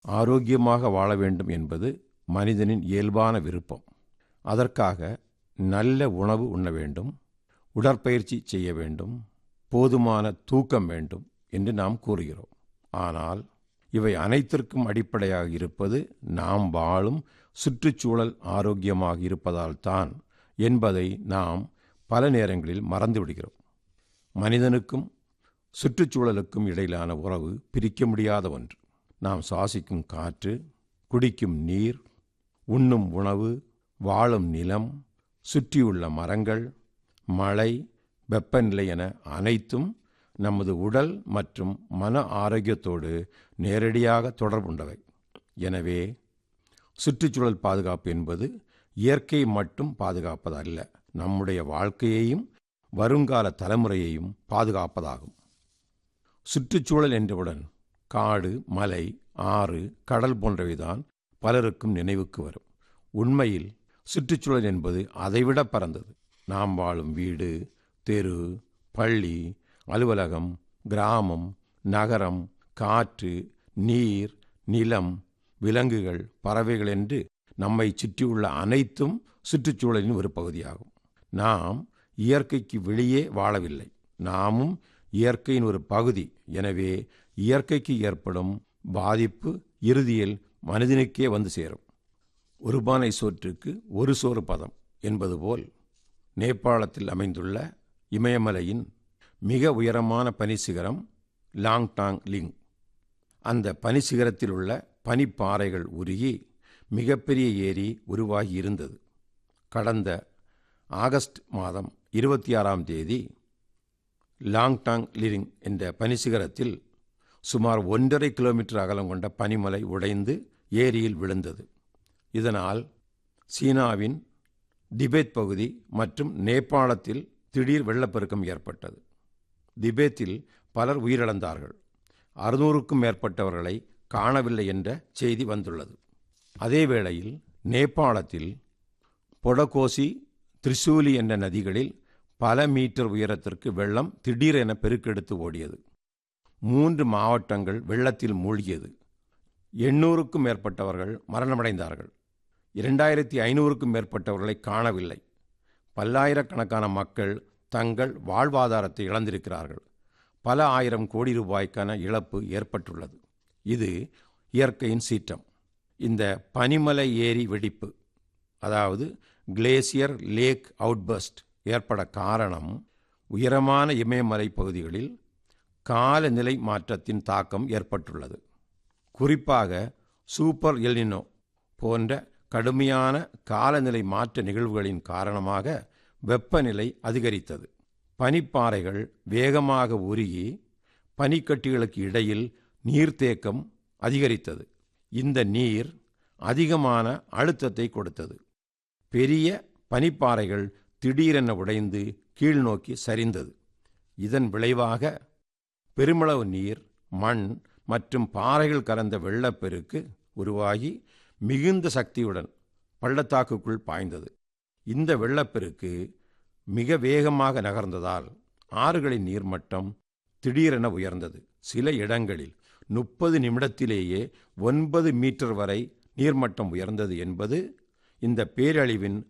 ஆரோக்கியமாக வாழ வேண்டும் என்பது மனிதனின் இயல்பான விருப்பம் அதற்காக நல்ல உணவு உண்ண வேண்டும் உடற்பயிற்சி செய்ய வேண்டும் போதுமான தூக்கம் வேண்டும் என்று நாம் கூறுகிறோம் ஆனால் இவை அனைத்திற்கும் அடிப்படையாக இருப்பது நாம் வாழும் சுற்றுச்சூழல் ஆரோக்கியமாக இருப்பதால் தான் என்பதை நாம் பல நேரங்களில் மறந்துவிடுகிறோம் மனிதனுக்கும் சுற்றுச்சூழலுக்கும் இடையிலான உறவு பிரிக்க முடியாத ஒன்று நாம் சுவாசிக்கும் காற்று குடிக்கும் நீர் உண்ணும் உணவு வாழும் நிலம் சுற்றியுள்ள மரங்கள் மழை வெப்பநிலை என அனைத்தும் நமது உடல் மற்றும் மன ஆரோக்கியத்தோடு நேரடியாக தொடர்புண்டவை எனவே சுற்றுச்சூழல் பாதுகாப்பு என்பது இயற்கை மட்டும் பாதுகாப்பது அல்ல நம்முடைய வாழ்க்கையையும் வருங்கால தலைமுறையையும் பாதுகாப்பதாகும் சுற்றுச்சூழல் என்றவுடன் காடு மலை ஆறு கடல் போன்றவைதான் பலருக்கும் நினைவுக்கு வரும் உண்மையில் சுற்றுச்சூழல் என்பது அதைவிட பறந்தது நாம் வாழும் வீடு தெரு பள்ளி அலுவலகம் கிராமம் நகரம் காற்று நீர் நிலம் விலங்குகள் பறவைகள் என்று நம்மை சுற்றியுள்ள அனைத்தும் சுற்றுச்சூழலின் ஒரு பகுதியாகும் நாம் இயற்கைக்கு வெளியே வாழவில்லை நாமும் இயற்கையின் ஒரு பகுதி எனவே இயற்கைக்கு ஏற்படும் பாதிப்பு இறுதியில் மனிதனுக்கே வந்து சேரும் ஒரு பானை சோற்றுக்கு ஒரு சோறு பதம் என்பது போல் நேபாளத்தில் அமைந்துள்ள இமயமலையின் மிக உயரமான பனிசிகரம் லாங்டாங் லிங் அந்த பனிசிகரத்தில் உள்ள பனிப்பாறைகள் உருகி மிகப்பெரிய ஏரி உருவாகி இருந்தது கடந்த ஆகஸ்ட் மாதம் இருபத்தி ஆறாம் தேதி லாங்டாங் லிரிங் என்ற பனிசிகரத்தில் சுமார் ஒன்றரை கிலோமீட்டர் அகலம் கொண்ட பனிமலை உடைந்து ஏரியில் விழுந்தது இதனால் சீனாவின் திபெத் பகுதி மற்றும் நேபாளத்தில் திடீர் வெள்ளப்பெருக்கம் ஏற்பட்டது திபெத்தில் பலர் உயிரிழந்தார்கள் அறுநூறுக்கும் மேற்பட்டவர்களை காணவில்லை என்ற செய்தி வந்துள்ளது அதே வேளையில் நேபாளத்தில் பொடகோசி திரிசூலி என்ற நதிகளில் பல மீட்டர் உயரத்திற்கு வெள்ளம் திடீரென பெருக்கெடுத்து ஓடியது மூன்று மாவட்டங்கள் வெள்ளத்தில் மூழ்கியது எண்ணூறுக்கும் மேற்பட்டவர்கள் மரணமடைந்தார்கள் இரண்டாயிரத்தி ஐநூறுக்கும் மேற்பட்டவர்களை காணவில்லை பல்லாயிரக்கணக்கான மக்கள் தங்கள் வாழ்வாதாரத்தை இழந்திருக்கிறார்கள் பல ஆயிரம் கோடி ரூபாய்க்கான இழப்பு ஏற்பட்டுள்ளது இது இயற்கையின் சீற்றம் இந்த பனிமலை ஏரி வெடிப்பு அதாவது கிளேசியர் லேக் அவுட்பஸ்ட் ஏற்பட காரணம் உயரமான இமயமலை பகுதிகளில் காலநிலை மாற்றத்தின் தாக்கம் ஏற்பட்டுள்ளது குறிப்பாக சூப்பர் எல்னினோ போன்ற கடுமையான காலநிலை மாற்ற நிகழ்வுகளின் காரணமாக வெப்பநிலை அதிகரித்தது பனிப்பாறைகள் வேகமாக உருகி பனிக்கட்டிகளுக்கு இடையில் நீர்த்தேக்கம் அதிகரித்தது இந்த நீர் அதிகமான அழுத்தத்தை கொடுத்தது பெரிய பனிப்பாறைகள் திடீரென உடைந்து கீழ்நோக்கி சரிந்தது இதன் விளைவாக பெருமளவு நீர் மண் மற்றும் பாறைகள் கலந்த வெள்ளப்பெருக்கு உருவாகி மிகுந்த சக்தியுடன் பள்ளத்தாக்குக்குள் பாய்ந்தது இந்த வெள்ளப்பெருக்கு மிக வேகமாக நகர்ந்ததால் ஆறுகளின் நீர்மட்டம் திடீரென உயர்ந்தது சில இடங்களில் முப்பது நிமிடத்திலேயே ஒன்பது மீட்டர் வரை நீர்மட்டம் உயர்ந்தது என்பது இந்த பேரழிவின்